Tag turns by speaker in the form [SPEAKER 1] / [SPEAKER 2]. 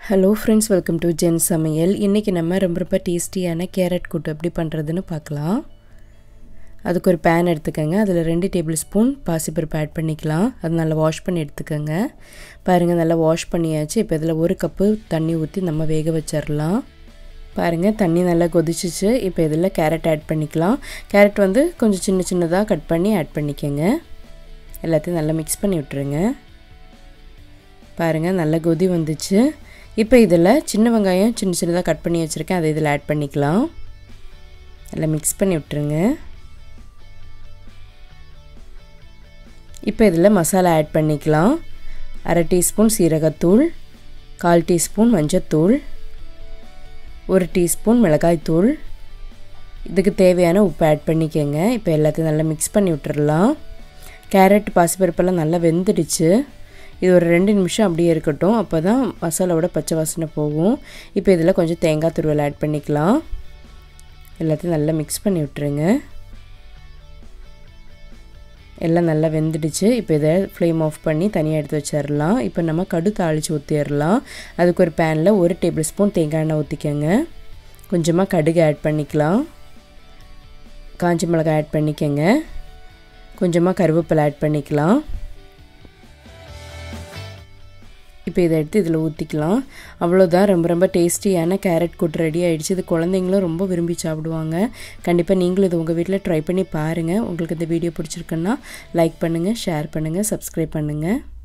[SPEAKER 1] hello friends welcome to Jen சமையல் இன்றைக்கி நம்ம ரொம்ப ரொம்ப டேஸ்டியான கேரட் கூட்டு எப்படி பண்ணுறதுன்னு பார்க்கலாம் அதுக்கு ஒரு பேன் எடுத்துக்கோங்க அதில் ரெண்டு டேபிள் ஸ்பூன் பாசிப்பருப்பு ஆட் பண்ணிக்கலாம் அது நல்லா வாஷ் பண்ணி எடுத்துக்கோங்க பாருங்கள் நல்லா வாஷ் பண்ணியாச்சு இப்போ இதில் ஒரு கப்பு தண்ணி ஊற்றி நம்ம வேக வச்சிடலாம் பாருங்கள் தண்ணி நல்லா கொதிச்சிச்சு இப்போ இதில் கேரட் ஆட் பண்ணிக்கலாம் கேரட் வந்து கொஞ்சம் சின்ன சின்னதாக கட் பண்ணி ஆட் பண்ணிக்கோங்க எல்லாத்தையும் நல்லா மிக்ஸ் பண்ணி விட்டுருங்க பாருங்கள் நல்லா கொதி வந்துச்சு இப்போ இதில் சின்ன வெங்காயம் சின்ன சின்னதாக கட் பண்ணி வச்சுருக்கேன் அதை இதில் ஆட் பண்ணிக்கலாம் நல்லா மிக்ஸ் பண்ணி விட்டுருங்க இப்போ இதில் மசாலா ஆட் பண்ணிக்கலாம் அரை டீஸ்பூன் சீரகத்தூள் கால் டீஸ்பூன் மஞ்சத்தூள் ஒரு டீஸ்பூன் மிளகாய்த்தூள் இதுக்கு தேவையான உப்பு ஆட் பண்ணிக்கோங்க இப்போ எல்லாத்தையும் நல்லா மிக்ஸ் பண்ணி விட்டுறலாம் கேரட் பாசிப்பருப்பெல்லாம் நல்லா வெந்துடுச்சு இது ஒரு ரெண்டு நிமிஷம் அப்படியே இருக்கட்டும் அப்போ தான் மசாலாவோட பச்சை வாசனை போகும் இப்போ இதில் கொஞ்சம் தேங்காய் துருவல் ஆட் பண்ணிக்கலாம் எல்லாத்தையும் நல்லா மிக்ஸ் பண்ணி விட்டுருங்க எல்லாம் நல்லா வெந்துடுச்சு இப்போ இதை ஃப்ளேம் ஆஃப் பண்ணி தனியாக எடுத்து வச்சிடலாம் இப்போ நம்ம கடு தாளித்து ஊற்றிடலாம் அதுக்கு ஒரு பேனில் ஒரு டேபிள் ஸ்பூன் தேங்காய் எண்ணெய் ஊற்றிக்கோங்க கொஞ்சமாக கடுகு ஆட் பண்ணிக்கலாம் காஞ்சி மிளகாய் ஆட் பண்ணிக்கோங்க கொஞ்சமாக கருவேப்பிலை ஆட் பண்ணிக்கலாம் இப்போ இதை எடுத்து இதில் ஊற்றிக்கலாம் அவ்வளோதான் ரொம்ப ரொம்ப டேஸ்டியான கேரட் கூட்டு ரெடி ஆகிடுச்சு இது குழந்தைங்களும் ரொம்ப விரும்பி சாப்பிடுவாங்க கண்டிப்பாக நீங்களும் இது உங்கள் வீட்டில் ட்ரை பண்ணி பாருங்கள் உங்களுக்கு இந்த வீடியோ பிடிச்சிருக்குன்னா லைக் பண்ணுங்கள் ஷேர் பண்ணுங்கள் சப்ஸ்கிரைப் பண்ணுங்கள்